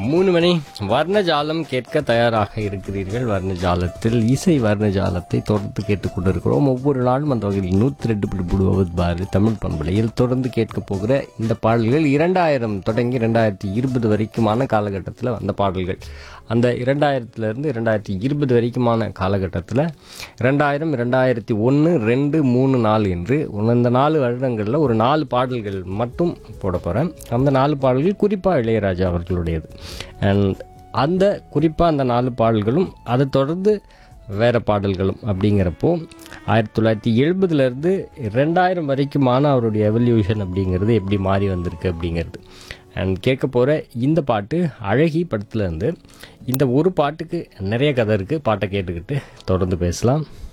மூணு மணி வர்ணஜாலம் கேட்க தயாராக இருக்கிறீர்கள் வர்ணஜாலத்தில் இசை வர்ணஜாலத்தை தொடர்ந்து கேட்டுக்கொண்டிருக்கிறோம் ஒவ்வொரு நாளும் அந்த வகையில் நூற்றி ரெண்டு பிடிபடுவது பாரு தமிழ் பண்பலையில் தொடர்ந்து கேட்க போகிற இந்த பாடல்கள் இரண்டாயிரம் தொடங்கி ரெண்டாயிரத்தி இருபது வரைக்குமான காலகட்டத்தில் வந்த பாடல்கள் அந்த இரண்டாயிரத்துலேருந்து இரண்டாயிரத்தி இருபது வரைக்குமான காலகட்டத்தில் ரெண்டாயிரம் ரெண்டாயிரத்தி ஒன்று ரெண்டு மூணு நாலு என்று இந்த நாலு வருடங்களில் ஒரு நாலு பாடல்கள் மட்டும் போட போகிறேன் அந்த நாலு பாடல்கள் குறிப்பாக இளையராஜா அவர்களுடையது அண்ட் அந்த குறிப்பாக அந்த நாலு பாடல்களும் அதை தொடர்ந்து வேறு பாடல்களும் அப்படிங்கிறப்போ ஆயிரத்தி தொள்ளாயிரத்தி எழுபதுலேருந்து ரெண்டாயிரம் வரைக்குமான அவருடைய எவல்யூஷன் அப்படிங்கிறது எப்படி மாறி வந்திருக்கு அப்படிங்கிறது அண்ட் கேட்க போகிற இந்த பாட்டு அழகி படத்துல இருந்து இந்த ஒரு பாட்டுக்கு நிறைய கதை இருக்குது பாட்டை கேட்டுக்கிட்டு தொடர்ந்து பேசலாம்